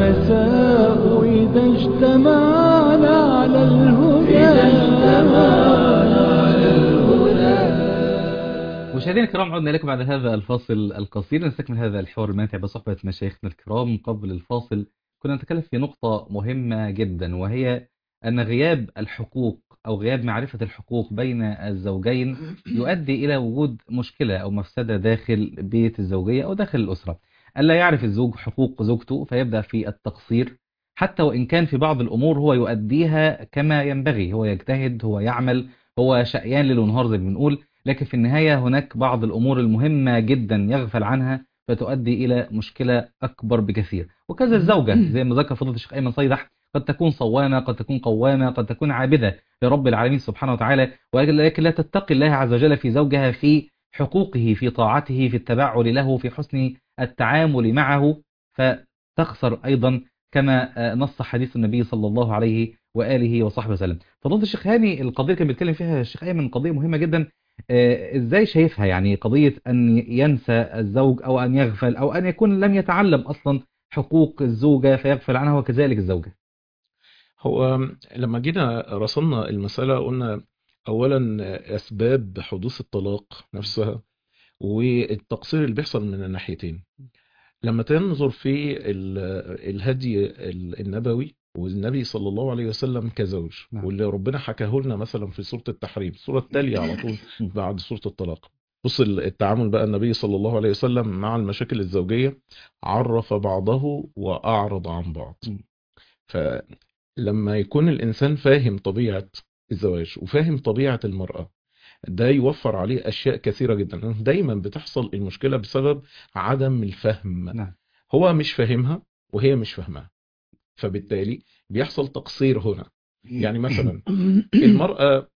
الرؤساء إذا اجتمعنا على الهدى مشاهدينا الكرام عدنا لكم بعد هذا الفاصل القصير نستكمل هذا الحوار الماتع بصحبة مشايخنا الكرام قبل الفاصل كنا نتكلم في نقطة مهمة جدا وهي أن غياب الحقوق أو غياب معرفة الحقوق بين الزوجين يؤدي إلى وجود مشكلة أو مفسدة داخل بيت الزوجية أو داخل الأسرة ألا يعرف الزوج حقوق زوجته فيبدأ في التقصير حتى وإن كان في بعض الأمور هو يؤديها كما ينبغي هو يجتهد هو يعمل هو شقيان ليل ونهار زي ما بنقول لكن في النهاية هناك بعض الأمور المهمة جدا يغفل عنها فتؤدي إلى مشكلة أكبر بكثير وكذا الزوجة زي ما ذكر فضيلة الشيخ أيمن صيدح قد تكون صوامة قد تكون قوامة قد تكون عابدة لرب العالمين سبحانه وتعالى ولكن لا تتقي الله عز وجل في زوجها في حقوقه في طاعته في التبعل له في حسن التعامل معه فتخسر أيضا كما نص حديث النبي صلى الله عليه وآله وصحبه وسلم فضلت الشيخ هاني القضية اللي كان بيتكلم فيها الشيخ أيمن قضية مهمة جدا ازاي شايفها يعني قضية ان ينسى الزوج او ان يغفل او ان يكون لم يتعلم اصلا حقوق الزوجة فيغفل عنها وكذلك الزوجة هو لما جينا رسمنا المسألة قلنا أولا أسباب حدوث الطلاق نفسها والتقصير اللي بيحصل من الناحيتين لما تنظر في الهدي النبوي والنبي صلى الله عليه وسلم كزوج نعم. واللي ربنا حكاه لنا مثلا في سورة التحريم السورة التالية على طول بعد سورة الطلاق بص التعامل بقى النبي صلى الله عليه وسلم مع المشاكل الزوجية عرف بعضه وأعرض عن بعض م. فلما يكون الإنسان فاهم طبيعة الزواج وفاهم طبيعة المرأة ده يوفر عليه أشياء كثيرة جدا دايما بتحصل المشكلة بسبب عدم الفهم نعم هو مش فاهمها وهي مش فاهمها فبالتالي بيحصل تقصير هنا يعني مثلا المرأة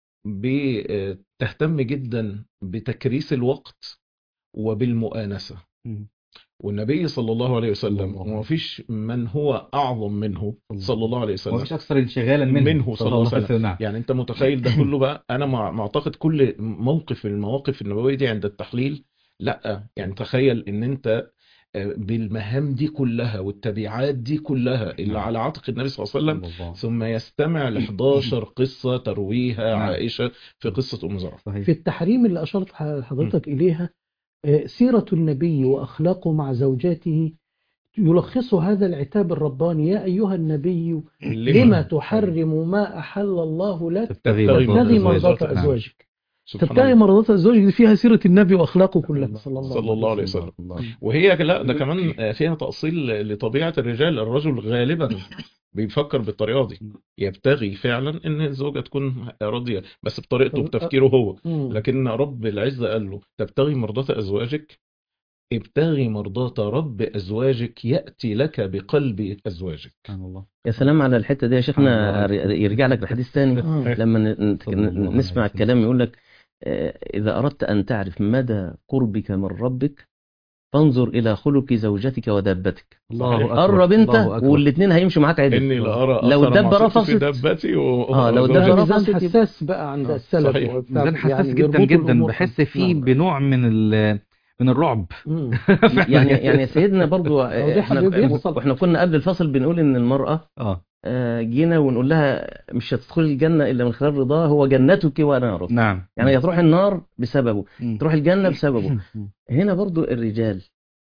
بتهتم جدا بتكريس الوقت وبالمؤانسة مم. والنبي صلى الله عليه وسلم الله عليه وما فيش من هو أعظم منه صلى الله عليه وسلم ومش اكثر انشغالا منه, منه صلى الله عليه وسلم نعم يعني انت متخيل ده كله بقى انا مع- معتقد كل موقف من المواقف النبويه دي عند التحليل لا يعني تخيل ان انت آه، بالمهام دي كلها والتبعات دي كلها اللي نعم. على عاتق النبي صلى الله عليه وسلم الله. ثم يستمع ل 11 قصه ترويها نعم. عائشه في قصه ام زرع صحيح في التحريم اللي أشرت ح- حضرتك إليها آه، سيرة النبي وأخلاقه مع زوجاته يلخص هذا العتاب الرباني يا أيها النبي لما تحرم ما أحل الله لك تبتغي تبتغي تبتغي مرضات مرضات نعم. أزواجك سبحان تبتغي الله. مرضات أزواجك دي فيها سيرة النبي وأخلاقه كلها صلى الله, صلى الله عليه وسلم الله. وهي لا ده كمان آه، فيها تأصيل لطبيعة الرجال الرجل غالبا بيفكر بالطريقة دي يبتغي فعلا ان الزوجة تكون راضية بس بطريقته طب- بتفكيره هو مم. لكن رب العزة قال له تبتغي مرضات أزواجك ابتغي مرضات رب أزواجك يأتي لك بقلب أزواجك سبحان الله يا سلام على الحتة دي يا شيخنا الله. يرجع لك لحديث تاني مم. لما ن- صلى الله عليه نسمع وسلم. الكلام يقول لك آه، إذا أردت أن تعرف مدى قربك من ربك فانظر إلى خلق زوجتك ودابتك الله أكبر قرب أنت الله أكبر. والاثنين هيمشوا معاك عدل إني لأرى لو أثر الدابة معصيتي في رفضت- دابتي و... آه، لو وزوجتي. الدابة ده رفضت ميزان يبقى- حساس بقى عند آه، السلف صحيح. وبتاع. ميزان حساس يعني جدا يربطوا جدا الأمور. بحس فيه نعم. بنوع من ال من الرعب مم. يعني يعني سيدنا برضو هو دي احنا حبيب يحصل. واحنا كنا قبل الفصل بنقول ان المرأة اه آه، جينا ونقول لها مش هتدخلي الجنة الا من خلال رضاه هو جنتك ونارك نعم يعني هتروح النار بسببه مم. تروح الجنة بسببه مم. هنا برضو الرجال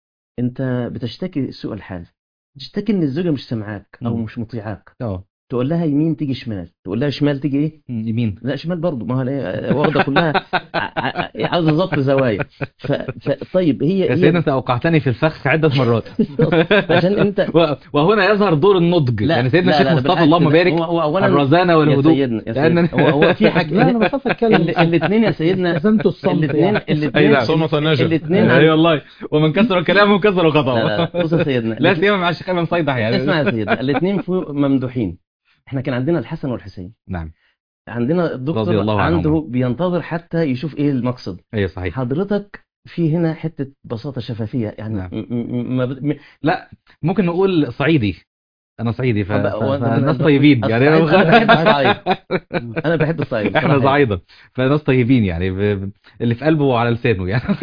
انت بتشتكي سوء الحال تشتكي ان الزوجة مش سامعاك او مم. مش مطيعاك اه تقول لها يمين تيجي شمال تقول لها شمال تيجي ايه مم. يمين لا شمال برضو ما هو هي واخده كلها ع- ع- عاوزه ظبط زوايا ف... ف... طيب هي يا هي- سيدنا انت اوقعتني في الفخ عدة مرات عشان انت و- وهنا يظهر دور النضج يعني سيدنا الشيخ مصطفى بالعكس اللهم ده. بارك هو, هو اولا الرزانة يا والهدوء سيدنا يا لأن سيدنا هو, هو في حاجه لا أنا بخاف أتكلم الاثنين يا سيدنا لزمت الصمت الاثنين يعني. أي الاثنين نعم. صمت نجا الاثنين اي عن... والله ومن كسر كلامه كسر لا خطأه لا لا بص يا سيدنا لا سيما مع الشيخ ايمن صيدح يعني اسمع يا سيدنا الاثنين فوق ممدوحين احنا كان عندنا الحسن والحسين نعم عندنا رضي الدكتور الله عنهما. عنده بينتظر حتى يشوف ايه المقصد اي صحيح حضرتك في هنا حته بساطه شفافيه يعني نعم. م- م- ما ب- م- لا ممكن نقول صعيدي انا صعيدي ف... طب- ف... هو- فالناس طب- طيبين يعني الصعيد- أنا أنا بحب الصعيد. انا بحب الصعيد احنا بصراحة. صعيدة فناس طيبين يعني ب... ب- اللي في قلبه وعلى لسانه يعني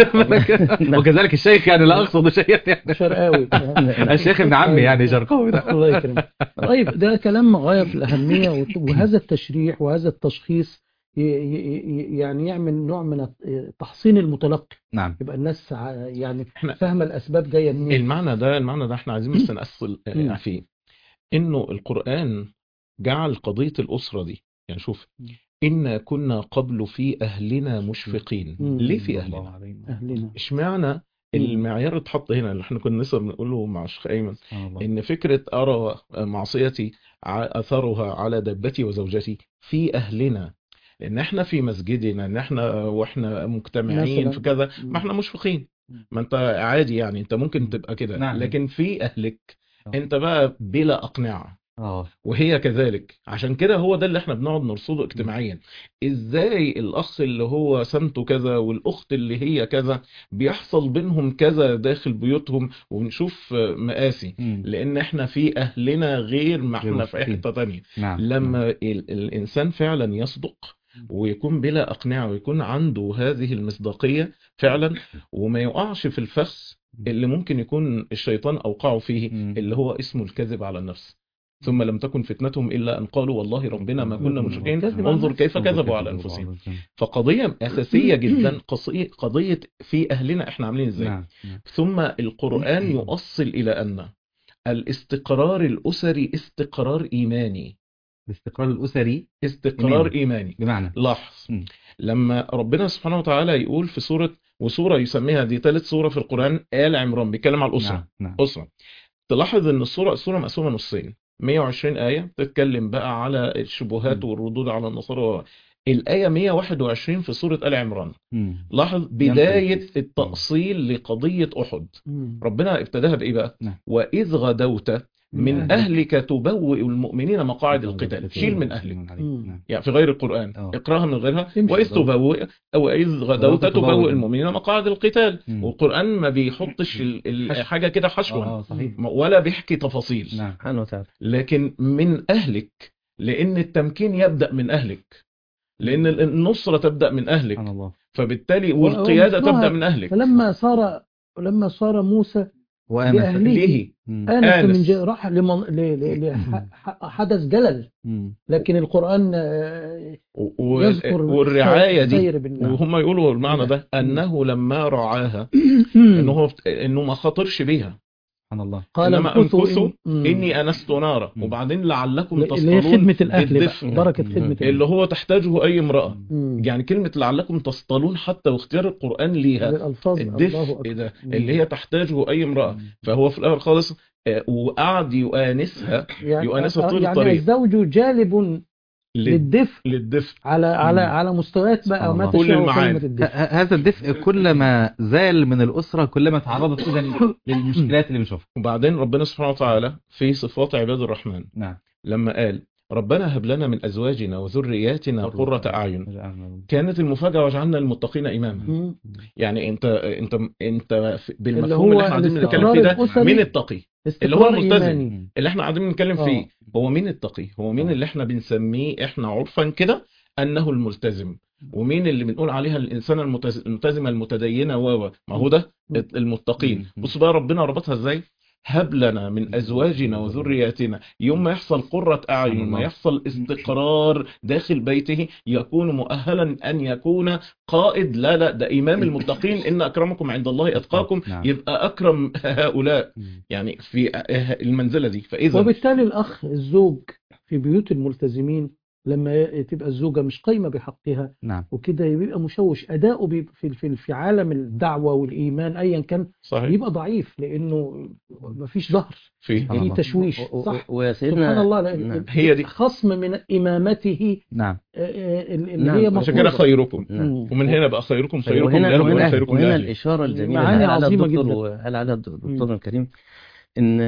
وكذلك الشيخ يعني لا اقصد شيئا يعني شرقاوي الشيخ ابن عمي يعني شرقاوي ده الله يكرمك طيب ده كلام غاية في الأهمية وت- وهذا التشريح وهذا التشخيص ي- ي- ي- يعني يعمل نوع من الت- تحصين المتلقي نعم يبقى الناس ع- يعني احنا فاهمة الأسباب جاية منين المعنى ده المعنى ده احنا عايزين بس نأصل مم. فيه انه القرآن جعل قضية الأسرة دي يعني شوف مم. إنا كنا قبل في أهلنا مشفقين مم. ليه في أهلنا أهلنا اشمعنى المعيار اتحط هنا اللي احنا كنا لسه بنقوله مع الشيخ أيمن سبحان الله إن فكرة أرى معصيتي ع- أثرها على دبتي وزوجتي في أهلنا لأن احنا في مسجدنا إن احنا وإحنا مجتمعين مثلاً. في كذا ما احنا مشفقين ما انت عادي يعني انت ممكن تبقى كده نعم. لكن في أهلك آه. انت بقى بلا أقنعة اه وهي كذلك عشان كده هو ده اللي احنا بنقعد نرصده اجتماعيا ازاي الاخ اللي هو سمته كذا والاخت اللي هي كذا بيحصل بينهم كذا داخل بيوتهم ونشوف آه، مقاسي مم. لان احنا في اهلنا غير ما غير احنا في مشفقين. حتة تانية نعم لما ال- الانسان فعلا يصدق ويكون بلا اقنعة ويكون عنده هذه المصداقية فعلا وما يقعش في الفخ اللي ممكن يكون الشيطان اوقعه فيه مم. اللي هو اسمه الكذب على النفس ثم لم تكن فتنتهم الا ان قالوا والله ربنا ما كنا مشركين كذب على انظر النفس. كيف كذبوا على انفسهم فقضيه اساسيه جدا قصي- قضيه في اهلنا احنا عاملين ازاي نعم نعم. ثم القران يؤصل الى ان الاستقرار الاسري استقرار ايماني الاستقرار الاسري استقرار إيماني. ايماني بمعنى لاحظ مم. لما ربنا سبحانه وتعالى يقول في سوره وسوره يسميها دي ثالث سوره في القران ال عمران بيتكلم على الاسره نعم نعم أسرة تلاحظ ان الصورة الصورة مقسومة نصين 120 آية بتتكلم بقى على الشبهات م. والردود على النصارى الآية 121 في سورة آل عمران مم. لاحظ بداية التأصيل لقضية أحد مم. ربنا ابتداها بإيه بقى نعم. وإذ غدوت من أهلك. أهلك تبوئ المؤمنين مقاعد القتال شيل من أهلك مم. يعني في غير القرآن آه. اقراها من غيرها تمشي. وإذ تبوئ أو إذ غدوت غدوت تبوئ. تبوئ المؤمنين مقاعد القتال مم. والقرآن ما بيحطش ال- ال- حشو. حاجة كده حشوا اه صحيح ولا بيحكي تفاصيل نعم سبحانه وتعالى لكن من أهلك لأن التمكين يبدأ من أهلك لأن النصرة تبدأ من أهلك سبحان الله فبالتالي و- والقيادة ومثلها تبدأ من أهلك فلما صار لما صار موسى وأنا بأهله ليه مم. آنس آنس. من جاء راح لمن... ل... ل... ل... ح- حدث جلل مم. لكن القرآن آه، و- و- يذكر والرعاية دي سير بالنعم. وهم يقولوا المعنى ده أنه لما رعاها إنه هو إنه ما خاطرش بيها سبحان الله قال إنما امكثوا أمكثوا إن- مم. إني أنست نارا مم. وبعدين لعلكم اللي تصطلون هي خدمة الأهل بالدفء بقى بركة مم. خدمة اللي الأهل هو تحتاجه أي امرأة مم. يعني كلمة لعلكم تصطلون حتى واختيار القرآن ليها الألفاظ الله الدفء أكبر ده مم. اللي هي تحتاجه أي امرأة فهو في الآخر خالص آه، وقعد يؤانسها يعني يؤانسها طول يعني الطريق. الزوج جالب لل- للدفء للدفء على على مم. على مستويات بقى سبحان ما الله. كل تشاء المعاني. كلمة ه- الدفء ه- هذا الدفء كلما زال من الأسرة كلما تعرضت إذا للمشكلات اللي بنشوفها وبعدين ربنا سبحانه وتعالى في صفات عباد الرحمن نعم لما قال ربنا هب لنا من أزواجنا وذرياتنا قرة أعين كانت المفاجأة وجعلنا المتقين إماما مم. يعني انت انت انت في- اللي بالمفهوم هو اللي احنا قاعدين بنتكلم الاستقرار فيه ده الأسري مين التقي اللي هو استقرار الملتزم. إيماني اللي احنا قاعدين بنتكلم فيه آه. هو مين التقي هو مين آه. اللي احنا بنسميه احنا عرفا كده انه الملتزم ومين اللي بنقول عليها الانسان المتز- الملتزمه المتدينه و ما هو ده مم. المتقين مم. بص بقى ربنا ربطها ازاي هب لنا من ازواجنا وذرياتنا يوم ما يحصل قرة اعين سبحان ما الله. يحصل استقرار داخل بيته يكون مؤهلا ان يكون قائد لا لا ده امام المتقين ان اكرمكم عند الله اتقاكم نعم. يبقى اكرم هؤلاء مم. يعني في المنزله دي فاذا وبالتالي الأخ الزوج في بيوت الملتزمين لما تبقى الزوجة مش قايمة بحقها نعم وكده بيبقى مشوش أداؤه بيبقى في في في عالم الدعوة والإيمان أيا كان صحيح بيبقى ضعيف لأنه مفيش ظهر في سبحان في الله. تشويش و- و- صح ويا سبحان سيدنا الله لأن نعم. هي دي خصم من إمامته نعم آه، آه، اللي نعم. هي عشان كده مفروضة. خيركم نعم. مم. ومن هنا بقى خيركم خيركم وهنا لأهله وهنا, وخيركم وهنا لأهله الإشارة الجميلة معاني اللي قال عليها عظيمة الدكتور جدا. وقال عليها الدكتور مم. الكريم إن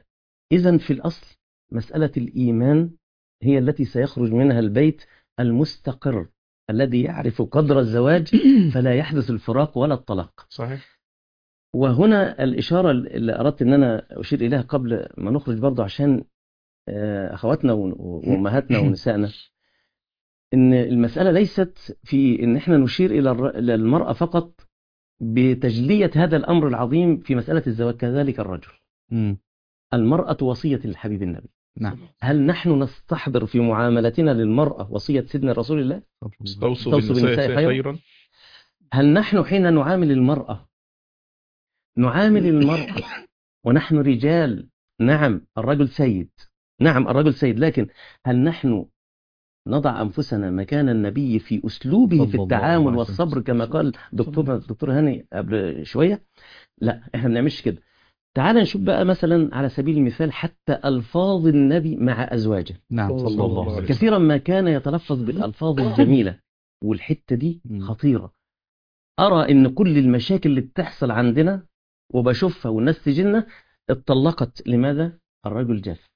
إذا في الأصل مسألة الإيمان هي التي سيخرج منها البيت المستقر الذي يعرف قدر الزواج فلا يحدث الفراق ولا الطلاق صحيح وهنا الإشارة اللي أردت أن أنا أشير إليها قبل ما نخرج برضه عشان آه، اخواتنا ون- وامهاتنا ونسائنا ان المساله ليست في ان احنا نشير الى الر- إلى المراه فقط بتجليه هذا الامر العظيم في مساله الزواج كذلك الرجل مم. المراه وصيه الحبيب النبي نعم هل نحن نستحضر في معاملتنا للمراه وصيه سيدنا رسول الله استوصوا استوصوا بالنساء بالنساء خيرا. خيرا هل نحن حين نعامل المراه نعامل المراه ونحن رجال نعم الرجل سيد نعم الرجل سيد لكن هل نحن نضع أنفسنا مكان النبي في أسلوبه صلى في الله التعامل عليه والصبر كما قال دكتور دكتور هاني قبل شوية لا احنا ما بنعملش كده تعال نشوف بقى مثلا على سبيل المثال حتى ألفاظ النبي مع أزواجه نعم صلى الله عليه وسلم كثيرا ما كان يتلفظ بالألفاظ الجميلة والحتة دي مم. خطيرة أرى إن كل المشاكل اللي بتحصل عندنا وبشوفها والناس تجينا اتطلقت لماذا؟ الرجل جاف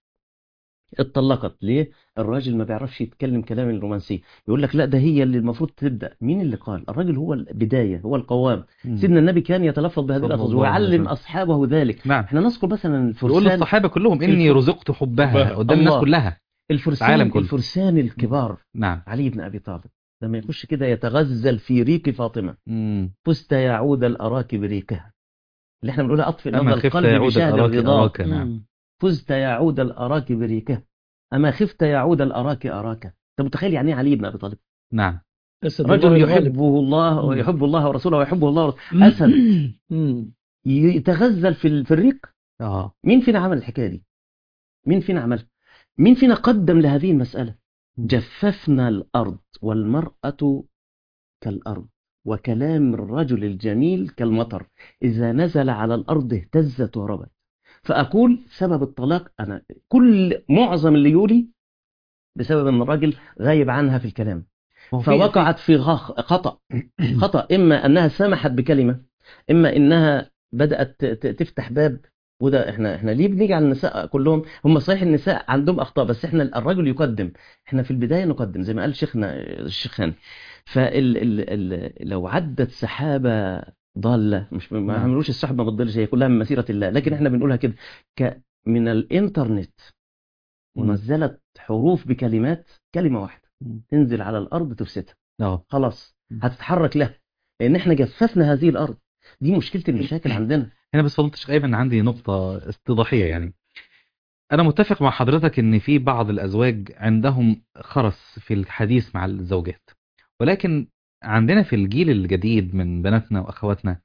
اتطلقت ليه؟ الراجل ما بيعرفش يتكلم كلام الرومانسي يقول لك لا ده هي اللي المفروض تبدأ مين اللي قال؟ الراجل هو البداية هو القوام مم. سيدنا النبي كان يتلفظ بهذه صلى الألفاظ الله عليه ويعلم وسلم. أصحابه ذلك نعم احنا نذكر مثلا يقول الفرسان للصحابة كلهم إني الف- رزقت حبها حبها. قدام الناس الله. كلها الفرسان العالم كله. الفرسان الكبار نعم علي بن أبي طالب لما يخش كده يتغزل في ريق فاطمة مم. فزت يا عود الأراك بريقها اللي احنا بنقولها أطفئ أما نبض خفت القلب يعود بشهد الأراك الرضا أراك نعم فزت يا عود الأراك بريقها أما خفت يا عود الأراك أراك أنت متخيل يعني إيه علي بن أبي طالب نعم أسد الله رجل الغالب. يحبه الله مم. ويحب الله ورسوله ويحبه الله ورسوله أسد مم. يتغزل في ال- في الريق اه مين فينا عمل الحكاية دي مين فينا عملها مين فينا قدم لهذه المسألة جففنا الأرض والمرأة كالأرض وكلام الرجل الجميل كالمطر إذا نزل على الأرض اهتزت وربت فأقول سبب الطلاق أنا كل معظم اللي يولي بسبب أن الراجل غايب عنها في الكلام هو في- فوقعت في غخ- خطأ خطأ إما أنها سمحت بكلمة إما إنها بدأت ت- ت- تفتح باب وده احنا احنا ليه بنيجي على النساء كلهم هم صحيح النساء عندهم اخطاء بس احنا الرجل يقدم احنا في البدايه نقدم زي ما قال شيخنا الشيخ هاني فال ال ال لو عدت سحابه ضاله مش ما نعم. عملوش السحب ما بتضلش هي كلها من مسيره الله لكن احنا بنقولها كده ك من الانترنت مم. ونزلت حروف بكلمات كلمه واحده مم. تنزل على الارض تفسدها اه خلاص مم. هتتحرك لها لان احنا جففنا هذه الارض دي مشكله المشاكل عندنا هنا بس فضلت شيخ ايمن عندي نقطة استيضاحية يعني انا متفق مع حضرتك ان في بعض الازواج عندهم خرس في الحديث مع الزوجات ولكن عندنا في الجيل الجديد من بناتنا واخواتنا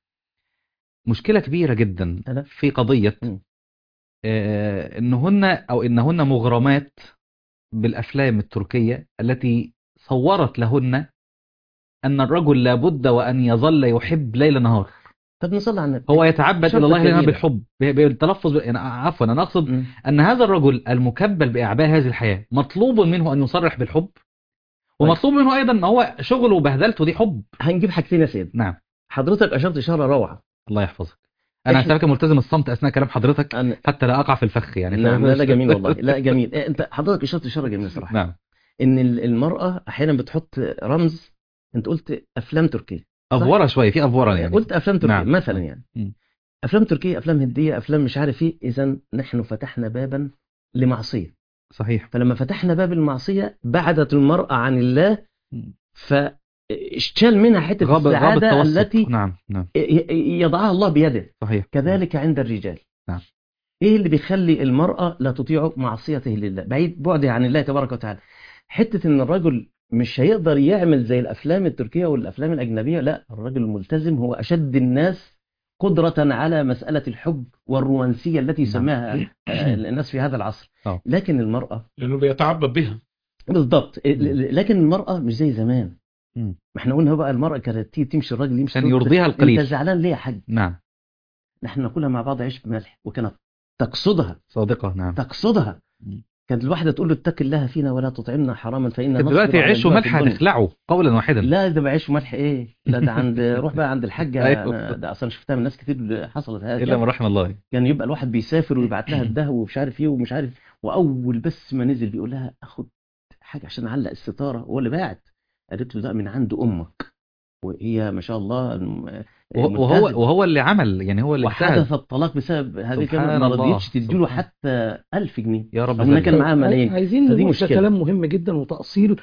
مشكلة كبيرة جدا ألا؟ في قضية مم. آه، انهن او انهن مغرمات بالافلام التركية التي صورت لهن ان الرجل لابد وان يظل يحب ليل نهار طب نصلي على النبي هو يتعبد شرط الى الله ليل نهار كبيرة. بالحب ب- بالتلفظ ب- يعني عفوا انا اقصد مم. أن هذا الرجل المكبل بإعباء هذه الحياة مطلوب منه أن يصرح بالحب ومطلوب منه أيضا أن هو شغله وبهدلته دي حب هنجيب حاجتين يا سيد نعم حضرتك اشرت اشاره روعه الله يحفظك أنا إحنا- سألك ملتزم الصمت أثناء كلام حضرتك أنا حتى لا أقع في الفخ يعني لا, فاهم؟ لا, لا جميل والله لا جميل إيه انت حضرتك اشرت اشاره جميله صراحه نعم ان ال- المراه احيانا بتحط رمز انت قلت افلام تركيه أفورة شوية في أفورة يعني قلت افلام تركيه نعم. مثلا يعني مم. افلام تركيه افلام هنديه افلام مش عارف ايه اذا نحن فتحنا بابا لمعصيه صحيح فلما فتحنا باب المعصيه بعدت المراه عن الله مم. فاشتال منها حته غاب غاب السعاده التوسط التي نعم نعم ي- ي- يضعها الله بيده صحيح كذلك عند الرجال نعم. ايه اللي بيخلي المرأة لا تطيع معصيته لله بعيد بعدها عن الله تبارك وتعالى حتة ان الرجل مش هيقدر يعمل زي الافلام التركية والافلام الاجنبية لا الرجل الملتزم هو اشد الناس قدرة على مسألة الحب والرومانسية التي نعم. سماها آه، الناس في هذا العصر آه. لكن المرأة لانه بيتعبد بها بالضبط لكن المرأة مش زي زمان مم. ما احنا قلنا بقى المرأة كانت تيجي تمشي الراجل يمشي عشان تقول يرضيها انت القليل زعلان ليه يا حاج نعم نحن ناكلها مع بعض عيش بملح وكانت تقصدها صادقة نعم تقصدها مم. كانت الواحدة تقول له اتق الله فينا ولا تطعمنا حراما فإن نصبر دلوقتي على عيش الجوع وملح في الدنيا. هتخلعه قولا واحدا لا ده بعيش وملح ايه لا ده عند روح بقى عند الحاجة أيوة. أنا ده اصلا شفتها من ناس كتير حصلت إلا هذا من رحم الله كان يبقى الواحد بيسافر ويبعت لها الدهو ومش عارف ايه ومش عارف واول بس ما نزل بيقول لها اخد حاجة عشان اعلق الستارة هو اللي باعت قالت له ده من عند امك وهي ما شاء الله الم- وهو وهو, ملتزمة. وهو اللي عمل يعني هو اللي اجتهد وحدث الطلاق بسبب هذه سبحان الكلمة ما الله. رضيتش تديله سبحان. حتى 1000 جنيه يا رب رغم إنها ذلك. كان معاها ملايين عايزين فدي نقول ده مشكلة. كلام مهم جدا وتأصيل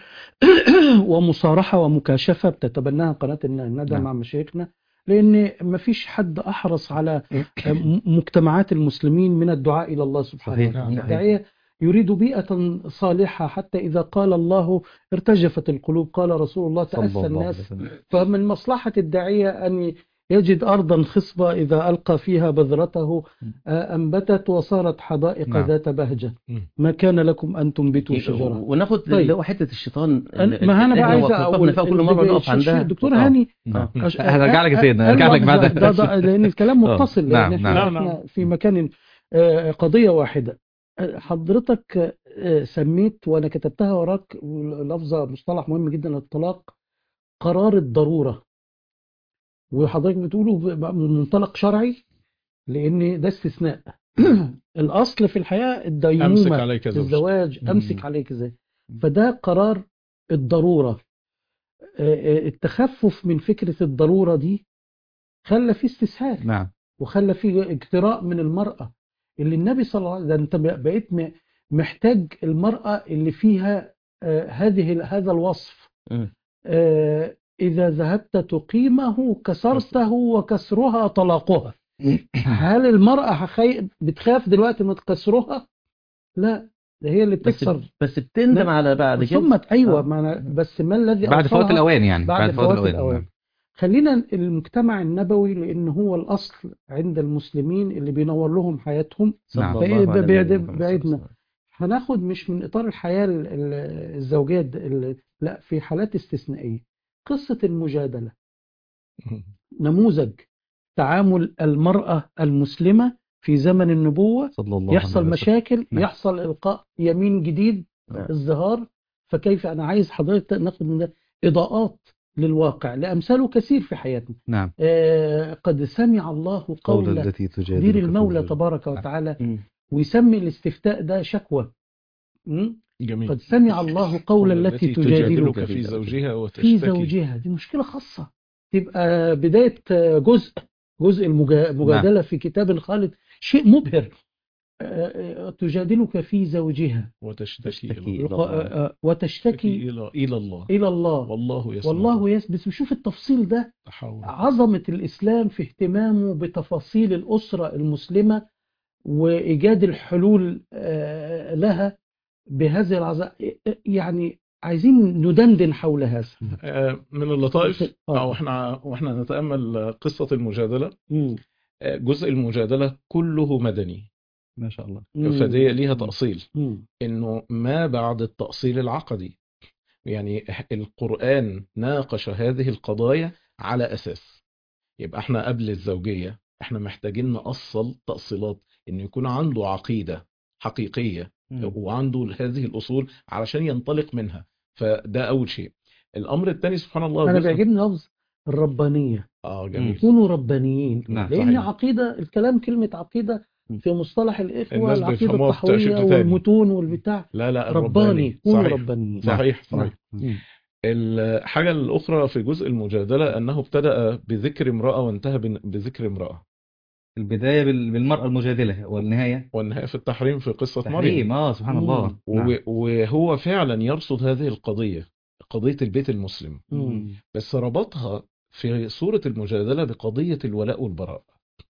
ومصارحة ومكاشفة بتتبناها قناة الندى نعم. مع مشايخنا لأن مفيش حد أحرص على م- مجتمعات المسلمين من الدعاء إلى الله سبحانه صحيح. وتعالى صحيح. الداعية يريد بيئة صالحة حتى إذا قال الله ارتجفت القلوب قال رسول الله صلى تأسى الله عليه الناس وسلم. فمن مصلحة الداعية أن يجد أرضا خصبة إذا ألقى فيها بذرته آه، أنبتت وصارت حدائق نعم. ذات بهجة مم. ما كان لكم أن تنبتوا شجرة وناخد طيب. اللي هو حتة الشيطان أنا- ما أنا بقى عايز أقول فيها كل مرة نقف عندها دكتور آه. هاني نعم. أش- هرجع لك يا أ- سيدنا، أ- هرجع لك أيوة، بعد- ده- ده- لأن الكلام آه، متصل نعم، لأن نعم. إحنا نعم، إحنا في مكان آه، قضية واحدة آه، حضرتك آه، سميت وأنا كتبتها وراك لفظة مصطلح مهم جدا الطلاق قرار الضرورة وحضرتك بتقوله ب- من منطلق شرعي لأن ده استثناء الأصل في الحياة امسك الديمومة عليك زوجتك الزواج مم. امسك عليك ازاي فده قرار الضروره آه، آه، التخفف من فكره الضروره دي خلى فيه استسهال نعم وخلى فيه اجتراء من المراه اللي النبي صلى الله عليه وسلم ده انت بقيت م- محتاج المراه اللي فيها آه، هذه هذا الوصف مم. آه، اذا ذهبت تقيمه كسرته وكسرها طلاقها هل المراه هخي... بتخاف دلوقتي من كسرها لا ده هي اللي بس بتكسر بس بتندم نعم. على بعد كده ثم ايوه آه. ما أنا- بس ما الذي بعد فوات أوصلها؟ الأوان يعني بعد فوات الأوان الأوان نعم. خلينا المجتمع النبوي لان هو الاصل عند المسلمين اللي بينور لهم حياتهم صلى نعم. الله فإيه على بعد- نبينا محمد بعدنا. صلى الله عليه وسلم. هناخد مش من اطار الحياه ال- ال- الزوجيه د- ال- لا في حالات استثنائيه قصه المجادله مم. نموذج تعامل المراه المسلمه في زمن النبوه صلى الله يحصل عليه وسلم. مشاكل نعم. يحصل القاء يمين جديد نعم. الزهار فكيف انا عايز حضرتك ناخد من ده اضاءات للواقع لامثاله كثير في حياتنا نعم آه، قد سمع الله قول قول التي تجادلك دير في المولى زوجها. تبارك وتعالى مم. ويسمي الاستفتاء ده شكوى م? جميل قد سمع الله قول التي تجادلك في زوجها في وتشتكي زوجها دي مشكلة خاصة تبقى بداية جزء جزء المجا- المجادلة في كتاب الخالد شيء مبهر آه، آه، تجادلك في زوجها وتشتكي تشتكي إلى إلى لق- الله. آه، آه، تشتكي وتشتكي إلى إلى الله إلى الله والله يسمع والله يس بس بشوف التفصيل ده تحاول عظمة الإسلام في اهتمامه بتفاصيل الأسرة المسلمة وإيجاد الحلول آه، لها بهذه العظمة يعني عايزين ندندن حول هذا آه، من اللطائف آه. أو إحنا وإحنا نتأمل قصة المجادلة مم. آه، جزء المجادلة كله مدني ما شاء الله مم. فدي ليها تأصيل مم. إنه ما بعد التأصيل العقدي يعني القرآن ناقش هذه القضايا على أساس يبقى احنا قبل الزوجية احنا محتاجين نأصل تأصيلات إنه يكون عنده عقيدة حقيقية وعنده هذه الأصول علشان ينطلق منها فده أول شيء الأمر الثاني سبحان الله أنا جزء- بيعجبني لفظ الربانية اه جميل كونوا ربانيين نعم، لأن صحيح. عقيدة الكلام كلمة عقيدة في مصطلح الإخوة الناس العقيدة بيفهموها الطحوية بشكل تاني. والمتون والبتاع لا لا رباني كونوا صحيح ربانيين صحيح نعم. صحيح مم. الحاجة الأخرى في جزء المجادلة أنه ابتدأ بذكر امرأة وانتهى بن- بذكر امرأة البداية بال- بالمرأة المجادلة والنهاية والنهاية في التحريم في قصة مريم تحريم اه سبحان مم. الله نعم. و- وهو فعلا يرصد هذه القضية قضية البيت المسلم مم. بس ربطها في صورة المجادلة بقضية الولاء والبراء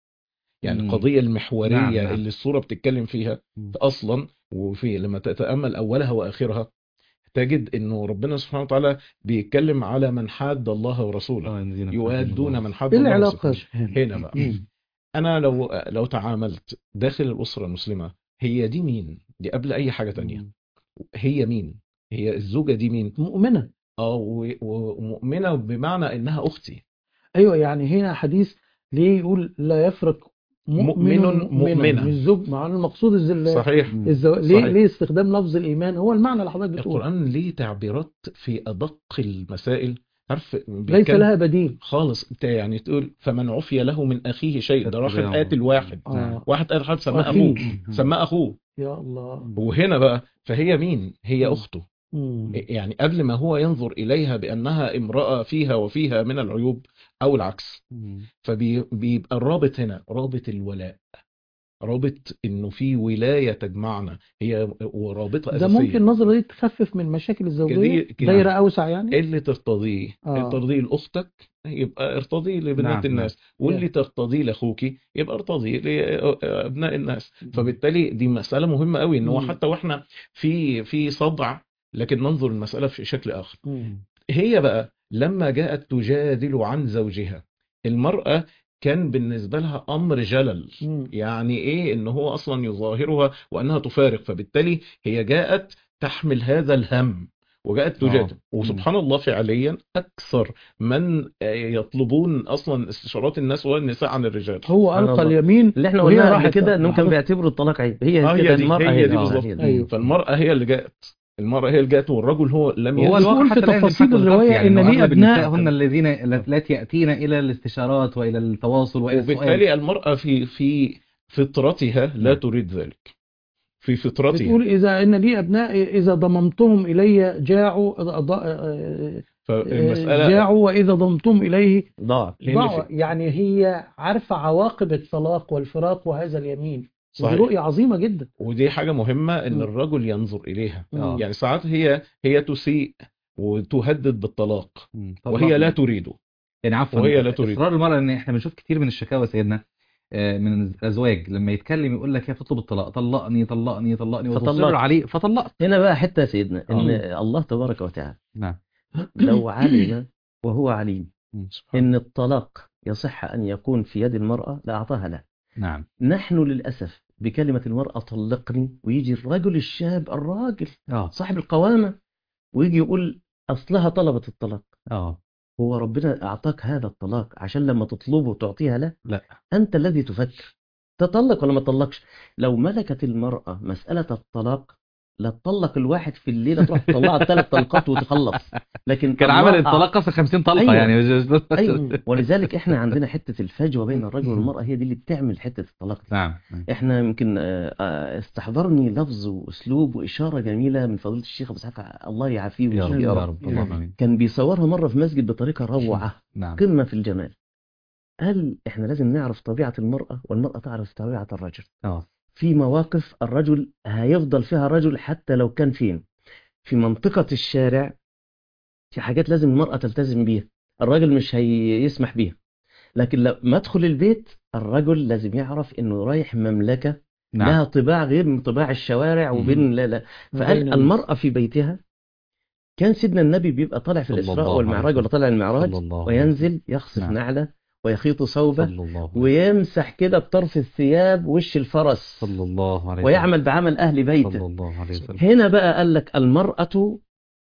يعني مم. القضية المحورية نعم، نعم. اللي الصورة بتتكلم فيها مم. أصلا وفي لما تتأمل أولها وآخرها تجد أنه ربنا سبحانه وتعالى بيتكلم على من حاد الله ورسوله آه، ينزينك يوادون الله. من حد إيه الله العلاقة يا ورسوله شيخ هاني؟ هنا بقى مم. أنا لو لو تعاملت داخل الأسرة المسلمة هي دي مين؟ دي قبل أي حاجة تانية هي مين؟ هي الزوجة دي مين؟ مؤمنة اه و- ومؤمنة بمعنى إنها أختي ايوه يعني هنا حديث ليه يقول لا يفرق مؤمن مؤمن مؤمنا مؤمنة. من الزوج مع المقصود الز- صحيح مم. الزو... ليه صحيح. ليه استخدام لفظ الايمان هو المعنى اللي حضرتك بتقوله القرآن ليه تعبيرات في أدق المسائل عارف ليس بيتكلم لها بديل خالص انت يعني تقول فمن عفي له من أخيه شيء ده راح اتباع. قاتل واحد آه. واحد قال حد سماه أخيه. أخوه سماه أخوه يا الله وهنا بقى فهي مين؟ هي مم. أخته مم. يعني قبل ما هو ينظر إليها بأنها امرأة فيها وفيها من العيوب أو العكس فبيبقى الرابط هنا رابط الولاء رابط انه في ولايه تجمعنا هي ورابطه ده اساسيه ممكن النظرة دي تخفف من مشاكل الزوجية كدي- دايرة أوسع يعني اللي ترتضيه آه. ترضيه لاختك يبقى ارتضيه لبنات نعم، الناس واللي ترتضيه لاخوك يبقى ارتضيه لابناء الناس فبالتالي دي مساله مهمه قوي ان هو مم. حتى واحنا في في صدع لكن ننظر المساله في شكل اخر مم. هي بقى لما جاءت تجادل عن زوجها المرأة كان بالنسبة لها أمر جلل مم. يعني إيه إن هو أصلا يظاهرها وأنها تفارق فبالتالي هي جاءت تحمل هذا الهم وجاءت تجادل آه. وسبحان الله فعليا أكثر من آه، يطلبون أصلا استشارات الناس والنساء عن الرجال هو سبحان ألقى الله. اليمين اللي احنا وهي قلناها قبل راحت كده انهم كانوا حضرتك- بيعتبروا الطلاق عيب هي آه، هي كده دي- المرأة هي دي آه، بالظبط. هي دي. أيوه. فالمرأة هي اللي جاءت المرأة هي اللي جاءت والرجل هو لم وهو يأتي. الواقع بتقول في حتى الآن تفاصيل بالفعل الرواية يعني إن إنه لي أغلب أبناء. النساء هن الذين التي يأتين إلى الاستشارات وإلى التواصل وإلى السؤال وبالتالي المرأة في في فطرتها لا نعم. تريد ذلك في فطرتها بتقول إذا إن لي أبناء إذا ضممتهم إلي جاعوا أض- آه، فالمسألة جاعوا وإذا ضمتم إليه ضاع لأن ضاعوا في- يعني هي عارفة عواقب الطلاق والفراق وهذا اليمين ودي صحيح. رؤية عظيمة جدا ودي حاجة مهمة ان مم. الرجل ينظر اليها آه. يعني ساعات هي هي تسيء وتهدد بالطلاق مم. وهي لا طبعاً. تريده يعني عفوا وهي لا تريد. اصرار المراه ان احنا بنشوف كتير من الشكاوى سيدنا آه، من الازواج لما يتكلم يقول لك هي بتطلب الطلاق طلقني طلقني طلقني وتصر فطلقت. عليه فطلقت هنا بقى حتة يا سيدنا ان آه. الله تبارك وتعالى نعم لو علم وهو عليم مم. ان الطلاق يصح ان يكون في يد المرأة لاعطاها له نعم نحن للأسف بكلمة المرأة طلقني ويجي الرجل الشاب الراجل اه صاحب القوامة ويجي يقول أصلها طلبت الطلاق اه هو ربنا أعطاك هذا الطلاق عشان لما تطلبه تعطيها له لا. أنت الذي تفكر تطلق ولا ما تطلقش لو ملكت المرأة مسألة الطلاق لا تطلق الواحد في الليلة تروح تطلعها ثلاث طلقات وتخلص لكن كان الله عمل أع- الطلاق اصلا 50 طلقه أيوة. يعني مش- مش- أيوة ولذلك إحنا عندنا حتة الفجوة بين الرجل والمرأة هي دي اللي بتعمل حتة الطلاق دي. نعم احنا يمكن آه، آه، استحضرني لفظ واسلوب واشاره جميله من فضيله الشيخ ابو اسحاق الله يعافيه يا رب ويشفيه يا يا رب رب اللهم امين كان بيصورها مره في مسجد بطريقه روعه نعم قمه في الجمال قال احنا لازم نعرف طبيعه المراه والمراه تعرف طبيعه الرجل اه في مواقف الرجل هيفضل فيها رجل حتى لو كان فين في منطقه الشارع في حاجات لازم المراه تلتزم بيها الراجل مش هيسمح بيها لكن لما ادخل البيت الرجل لازم يعرف انه رايح مملكه نعم لها طباع غير من طباع الشوارع مم. وبين لا لا وبين فقال الناس. المرأة في بيتها كان سيدنا النبي بيبقى طالع في صلى الإسراء الله والمعراج عليه ولا طالع المعراج صلى الله عليه وينزل يخصف نعم. نعله ويخيط ثوبه صلى الله عليه ويمسح كده بطرف الثياب وش الفرس صلى الله عليه ويعمل بعمل أهل صلى بيته الله عليه وسلم هنا بقى قال لك المرأة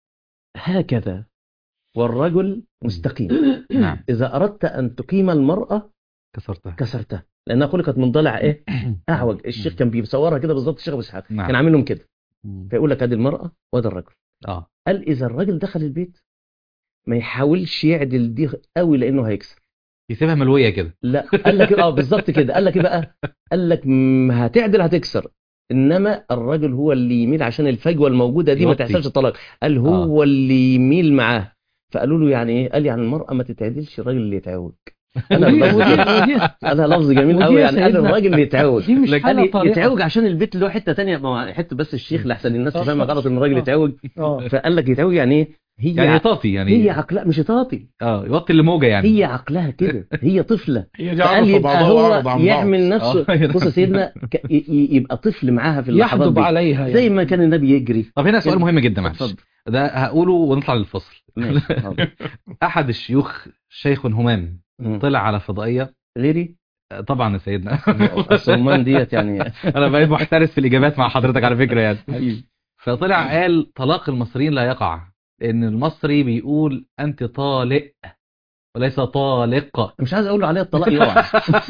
هكذا والرجل مستقيم نعم إذا أردت أن تقيم المرأة كسرتها كسرتها لأنها خلقت من ضلع إيه أعوج الشيخ كان بيصورها كده بالظبط الشيخ أبو إسحاق نعم كان عاملهم كده مم. فيقول لك ادي المرأة وادي الرجل اه قال اذا الراجل دخل البيت ما يحاولش يعدل دي قوي لانه هيكسر يسيبها ملويه كده لا قال لك اه بالظبط كده قال لك ايه بقى قال لك م- هتعدل هتكسر انما الرجل هو اللي يميل عشان الفجوه الموجوده دي ما يوطي. تحصلش طلاق قال هو اللي يميل معاه فقالوا له يعني ايه قال يعني المرأة ما تتعدلش الراجل اللي يتعوج انا ودي- اللفظ ودي- ودي- انا لفظ جميل ودي قوي يا يعني قال سيدنا- الراجل اللي يتعوج دي مش لكن حالة قال طريقة يتعوج عشان البيت له حته تانية ما هو حته بس الشيخ لحسن الناس آه. تفهم غلط ان الراجل آه. يتعوج اه فقال لك يتعوج يعني ايه هي يعني يطاطي يعني هي عقلها مش طاطي اه يوطي الموجه يعني هي عقلها كده هي طفله هي دي فقال عرف يبقى بعضها هو وأعرض عن بعض يعمل نفسه آه. بص يا سيدنا ك- ي- ي- يبقى طفل معاها في اللحظات يحدب دي عليها زي يعني. ما كان النبي يجري طب هنا سؤال مهم جدا معلش اتفضل ده هقوله ونطلع للفصل ماشي اتفضل. احد الشيوخ شيخ همام مم. طلع على فضائيه غيري آه، طبعا يا سيدنا الصومان ديت يعني انا بقيت محترس في الاجابات مع حضرتك على فكره يعني فطلع قال طلاق المصريين لا يقع ان المصري بيقول انت طالق وليس طالق مش عايز اقول له عليها الطلاق يقع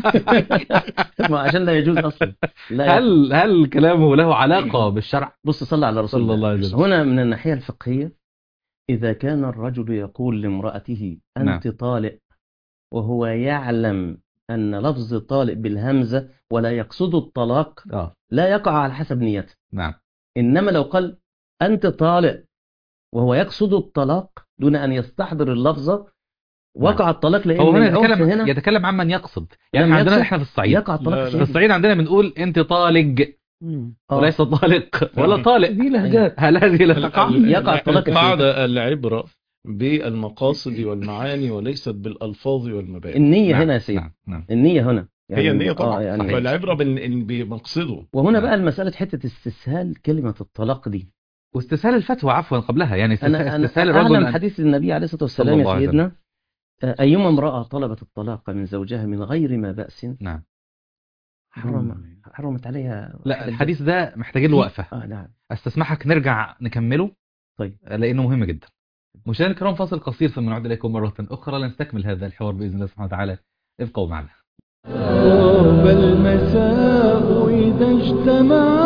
ما عشان لا يجوز اصلا لا يقع. هل هل كلامه له علاقه بالشرع بص صلى على رسول صلى الله الله عليه وسلم هنا من الناحية الفقهية إذا كان الرجل يقول لامرأته أنت طالق وهو يعلم أن لفظ طالق بالهمزة ولا يقصد الطلاق اه لا يقع على حسب نيته نعم إنما لو قال أنت طالق وهو يقصد الطلاق دون أن يستحضر اللفظة وقع الطلاق لأن هو هنا العرف يتكلم هنا يتكلم عمن يقصد يعني لم إحنا عندنا يقصد احنا في الصعيد يقع الطلاق لا، لا. في في الصعيد عندنا بنقول انت طالق مم. آه. وليس طالق ولا طالق دي لهجات هل هذه لا ال- تقع ال- يقع الطلاق في- القاعدة العبرة بالمقاصد والمعاني وليست بالألفاظ والمبادئ النية نعم، هنا يا سيدي نعم نعم النية هنا هي النية طبعا آه يعني فالعبرة بال- بمقصده وهنا نعم. بقى المسألة حتة استسهال كلمة الطلاق دي واستسهال الفتوى عفوا قبلها يعني استسهال, أنا أنا استسهال الرجل أعلم أن- حديث النبي عليه الصلاة صلى والسلام الله يا عليه سيدنا آه، أيما امرأة طلبت الطلاق من زوجها من غير ما بأس نعم حرم حرمت عليها لا واحدة الحديث ده محتاجين له وقفة اه نعم استسمحك نرجع نكمله طيب. لانه مهم جدا مشاهدينا الكرام فاصل قصير ثم نعود اليكم مره اخرى لنستكمل هذا الحوار باذن الله سبحانه وتعالى ابقوا معنا قرب المساء إذا اجتمعنا